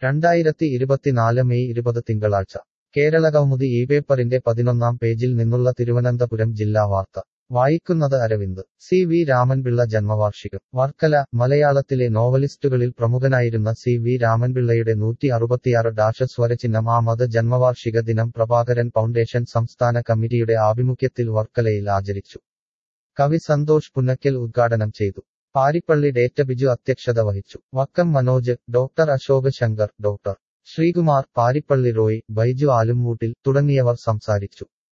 രണ്ടായിരത്തി ഇരുപത്തിനാല് മെയ് ഇരുപത് തിങ്കളാഴ്ച കേരള കൗമുദി ഈ പേപ്പറിന്റെ പതിനൊന്നാം പേജിൽ നിന്നുള്ള തിരുവനന്തപുരം ജില്ലാ വാർത്ത വായിക്കുന്നത് അരവിന്ദ് സി വി രാമൻപിള്ള ജന്മവാർഷികം വർക്കല മലയാളത്തിലെ നോവലിസ്റ്റുകളിൽ പ്രമുഖനായിരുന്ന സി വി രാമൻപിള്ളയുടെ നൂറ്റി അറുപത്തിയാറ് ഡാഷ സ്വരചിഹ്നം ആമത് ജന്മവാർഷിക ദിനം പ്രഭാകരൻ ഫൗണ്ടേഷൻ സംസ്ഥാന കമ്മിറ്റിയുടെ ആഭിമുഖ്യത്തിൽ വർക്കലയിൽ ആചരിച്ചു കവി സന്തോഷ് പുന്നക്കൽ ഉദ്ഘാടനം ചെയ്തു പാരിപ്പള്ളി ഡേറ്റ ബിജു അധ്യക്ഷത വഹിച്ചു വക്കം മനോജ് ഡോക്ടർ അശോക് ശങ്കർ ഡോക്ടർ ശ്രീകുമാർ പാരിപ്പള്ളി റോയ് ബൈജു ആലുംമൂട്ടിൽ തുടങ്ങിയവർ സംസാരിച്ചു